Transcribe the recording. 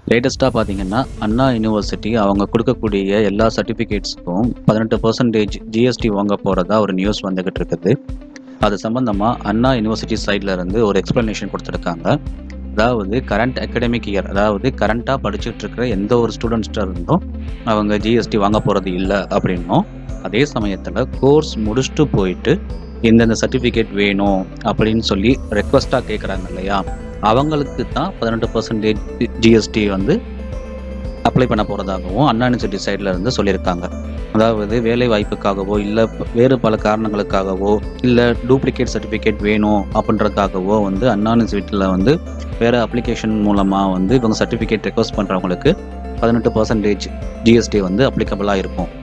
லேட்டஸ்ட்டாக பார்த்தீங்கன்னா அண்ணா யூனிவர்சிட்டி அவங்க கொடுக்கக்கூடிய எல்லா சர்டிஃபிகேட்ஸுக்கும் பதினெட்டு பர்சன்டேஜ் ஜிஎஸ்டி வாங்க போகிறதா ஒரு நியூஸ் வந்துக்கிட்டு இருக்குது அது சம்மந்தமாக அண்ணா யூனிவர்சிட்டி சைடில் இருந்து ஒரு எக்ஸ்ப்ளனேஷன் கொடுத்துருக்காங்க அதாவது கரண்ட் அகடமிக் இயர் அதாவது கரண்ட்டாக படிச்சுட்டு இருக்கிற எந்த ஒரு ஸ்டூடெண்ட்ஸ்டாக இருந்தும் அவங்க ஜிஎஸ்டி வாங்க போகிறது இல்லை அப்படின்னும் அதே சமயத்தில் கோர்ஸ் முடிச்சுட்டு போயிட்டு எந்தெந்த சர்டிஃபிகேட் வேணும் அப்படின்னு சொல்லி ரெக்வஸ்ட்டாக கேட்குறாங்க இல்லையா அவங்களுக்கு தான் பதினெட்டு பர்சன்டேஜ் ஜிஎஸ்டி வந்து அப்ளை பண்ண போகிறதாகவும் அண்ணா யூனிவர்சிட்டி சைடில் இருந்து சொல்லியிருக்காங்க அதாவது வேலை வாய்ப்புக்காகவோ இல்லை வேறு பல காரணங்களுக்காகவோ இல்லை டூப்ளிகேட் சர்டிஃபிகேட் வேணும் அப்படின்றதுக்காகவோ வந்து அண்ணா யூனிவர்சிட்டியில் வந்து வேறு அப்ளிகேஷன் மூலமாக வந்து இவங்க சர்டிஃபிகேட் ரெக்வஸ்ட் பண்ணுறவங்களுக்கு பதினெட்டு பர்சன்டேஜ் ஜிஎஸ்டி வந்து அப்ளிகபிளாக இருக்கும்